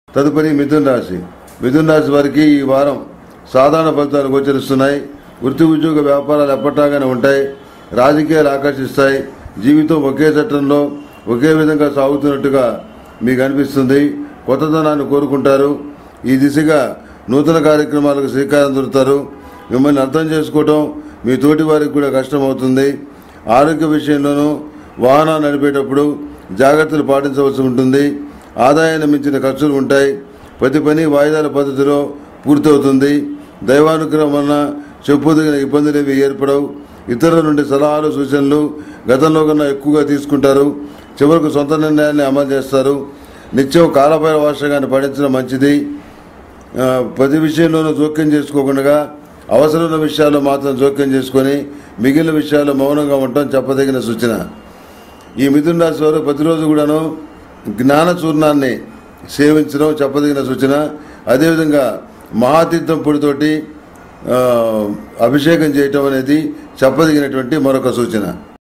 తదుపరి మిథున్ రాశి మిథున్ రాశి వారికి ఈ వారం సాధారణ ఫలితాలు గోచరిస్తున్నాయి వృత్తి ఉద్యోగ వ్యాపారాలు ఎప్పట్లాగానే ఉంటాయి రాజకీయాలు ఆకర్షిస్తాయి జీవితం ఒకే చట్టంలో ఒకే విధంగా సాగుతున్నట్టుగా మీకు అనిపిస్తుంది కొత్తదనాన్ని కోరుకుంటారు ఈ దిశగా నూతన కార్యక్రమాలకు శ్రీకారం చుడతారు మిమ్మల్ని అర్థం చేసుకోవటం మీ తోటి వారికి కూడా కష్టమవుతుంది ఆరోగ్య విషయంలోనూ వాహనాలు నడిపేటప్పుడు జాగ్రత్తలు పాటించవలసి ఉంటుంది ఆదాయాన్ని మించిన ఖర్చులు ఉంటాయి ప్రతి పని వాయిదాల పద్ధతిలో పూర్తవుతుంది దైవానుగ్రహం వలన చెప్పుదగిన ఇబ్బందులు ఏవి ఏర్పడవు ఇతరుల నుండి సలహాలు సూచనలు గతంలో కన్నా ఎక్కువగా తీసుకుంటారు చివరకు సొంత నిర్ణయాన్ని అమలు చేస్తారు నిత్యం కాలపైన వార్షికాన్ని పాటించడం మంచిది ఆ, ప్రతి విషయంలోనూ జోక్యం చేసుకోకుండా అవసరమైన విషయాల్లో మాత్రం జోక్యం చేసుకొని మిగిలిన విషయాల్లో మౌనంగా ఉండటం చెప్పదగిన సూచన ఈ మిథున రాశి వారు ప్రతిరోజు కూడాను జ్ఞాన చూర్ణాన్ని సేవించడం చెప్పదగిన సూచన అదేవిధంగా మహాతీర్థం పొడితోటి ఆ, అభిషేకం చేయటం అనేది చెప్పదగినటువంటి మరొక సూచన